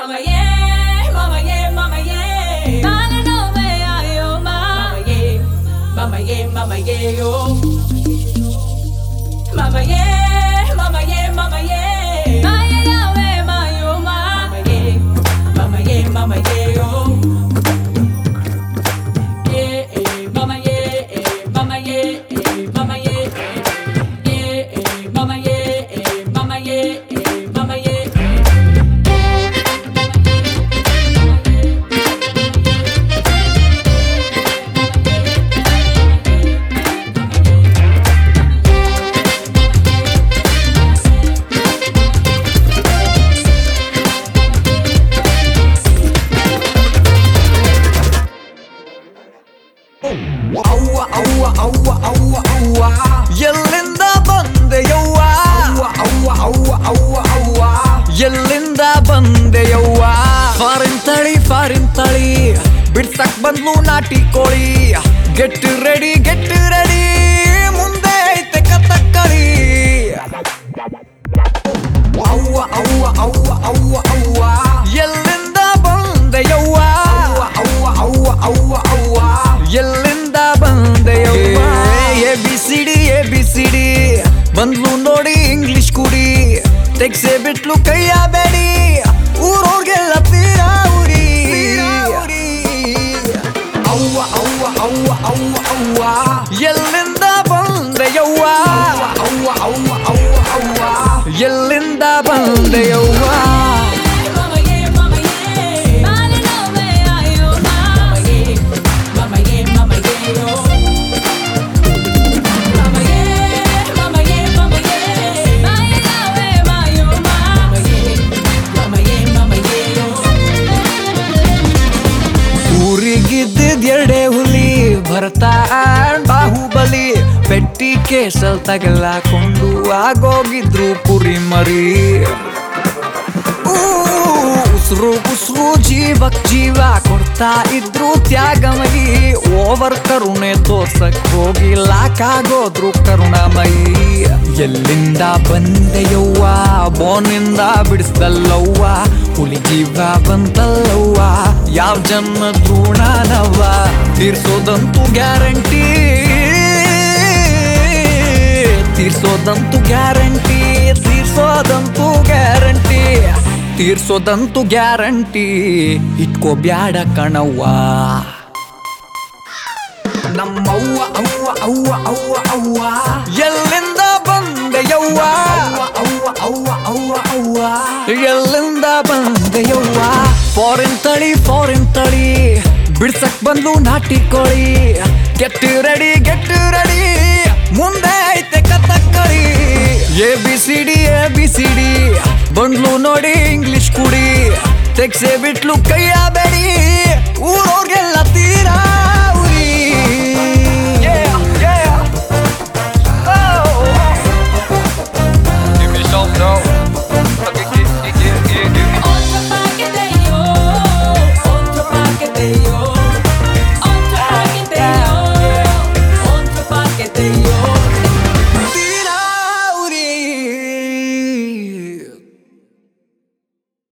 Mama yeah, mama yeah, mama yeah. Dale no me ayo ma. Mama yeah, mama yeah, mama yeah yo. Mama yeah, mama yeah, mama yeah. Maya ya we ma yo ma. Mama yeah, mama yeah, mama yeah yo. Yeah, eh, mama yeah, eh, mama yeah, eh, mama yeah, eh. Yeah, eh, mama yeah, eh, mama yeah, eh, mama yeah. ಅವ್ವ ಅವ್ವ ಅವ್ವ ಅವ್ವ ಅವ್ವ ಎಲ್ಲಿಂದ ಬಂದೆ ಯವ್ವ ಅವ್ವ ಅವ್ವ ಅವ್ವ ಅವ್ವ ಅವ್ವ ಎಲ್ಲಿಂದ ಬಂದೆ ಯವ್ವ ಫಾರಿನ್ ತಳಿ ಫಾರಿನ್ ತಳಿ ಬಿಡ್ಸಕ್ ಬಂದ್ಲು ನಾಟಿ ಕೋಳಿ ಗೆಟ್ ರೆಡಿ ಗೆಟ್ ರೆಡಿ ಮುಂದೆ ಐತೆ ಕಥಕ್ಕಳಿ ಅವ್ವ ಅವ್ವ ಅವ್ವ ಅವ್ವ ಅವ್ವ ಎಲ್ಲಿಂದ ಬಂದೆ ಯವ್ವ ಅವ್ವ ಅವ್ವ ಅವ್ವ ಅವ್ವ ಎಲ್ಲಿಂದ ಬಂದೆ ಯವ್ವ A B C D A B C D ಬಂದ್ಲು ನೋಡಿ ಇಂಗ್ಲಿಷ್ ಕುಡಿ ತೆಗ್ಸೆ ಬಿಟ್ಲು ಕೈಯ ಬೇಡಿ ಊರೋರ್ಗೆಲ್ಲ ತೀರಾ ಉರಿ ಅವ್ವ ಅವ್ವ ಅವ್ವ ಅವ್ವ ಅವ್ವ ಎಲ್ಲಿಂದ ಬಂದೆ ಯವ್ವ ಅವ್ವ ಅವ್ವ ಅವ್ವ ಅವ್ವ ಎಲ್ಲಿಂದ ಬಂದೆ ಯವ್ವ Mama yeah, mama yeah. Dale no me ayo ma. Mama yeah, mama yeah, mama yeah yo. Mama yeah, mama yeah, mama yeah. Maya ya we ma yo ma. Mama yeah, mama yeah, mama yeah yo. ಊರಿಗಿದ್ದಿದ್ ಎರಡೇ ಹುಲಿ Bharata and Bahubali ಪೆಟ್ಟಿ ಕೇಸಲ್ ತಗಲಾಕೊಂಡು ಆಗೋಗಿದ್ರು ಕುರಿ ಮರಿ ಊ, ಉಸ್ರು ಉಸ್ರು ಜೀವಕ್ ಜೀವ ಕೊಡ್ತಾ ಇದ್ರು ತ್ಯಾಗಮಯಿ over ಕರುಣೆ ತೋರ್ಸಕ್ ಹೋಗಿ ಲಾಕಾಗೋದ್ರು ಕರುಣಾಮಯಿ ಎಲ್ಲಿಂದ ಬಂದೆಯವ್ವ ಬೋನಿಂದ ಬಿಡಿಸ್ದಲ್ಲವ್ವ ಹುಲಿ ಜೀವ ಬಂತಲ್ಲವ್ವ ಯಾವ ಜನ್ಮ ಋಣನವ್ವ ತೀರ್ಸೋದಂತೂ ಗ್ಯಾರಂಟಿ ತೀರ್ಸೋದಂತೂ ಗ್ಯಾರಂಟಿ ತೀರ್ಸೋದಂತೂ ಗ್ಯಾರಂಟಿ ತೀರ್ಸೋದಂತೂ ಗ್ಯಾರಂಟಿ ಇಟ್ಕೋ ಬ್ಯಾಡ ಕಣವ್ವ ನಮ್ಮವ್ವ ಅವ್ವ ಅವ್ವ ಅವ್ವ ಅವ್ವ ಎಲ್ಲಿಂದ ಬಂದೆ ಯವ್ವ ಅವ್ವ ಅವ್ವ ಅವ್ವ ಅವ್ವ ಎಲ್ಲಿಂದ ಬಂದೆ ಯವ್ವ ಫಾರಿನ್ ತಳಿ ಫಾರಿನ್ ತಳಿ ಬಿಡ್ಸಕ್ ಬಂದ್ಲು ನಾಟಿ ಕೋಳಿ ಗೆಟ್ ರೆಡಿ ಗೆಟ್ ರೆಡಿ ಮುಂದೆ ಐತೆ Kathakali A B C D A B C D ಬಂದ್ಲು ನೋಡಿ ಇಂಗ್ಲಿಷ್ ಕುಡಿ ತೆಗ್ಸೆ ಬಿಟ್ಲು ಕೈಯ ಬೇಡಿ ಊರೋರ್ಗೆಲ್ಲ ತೀರಾ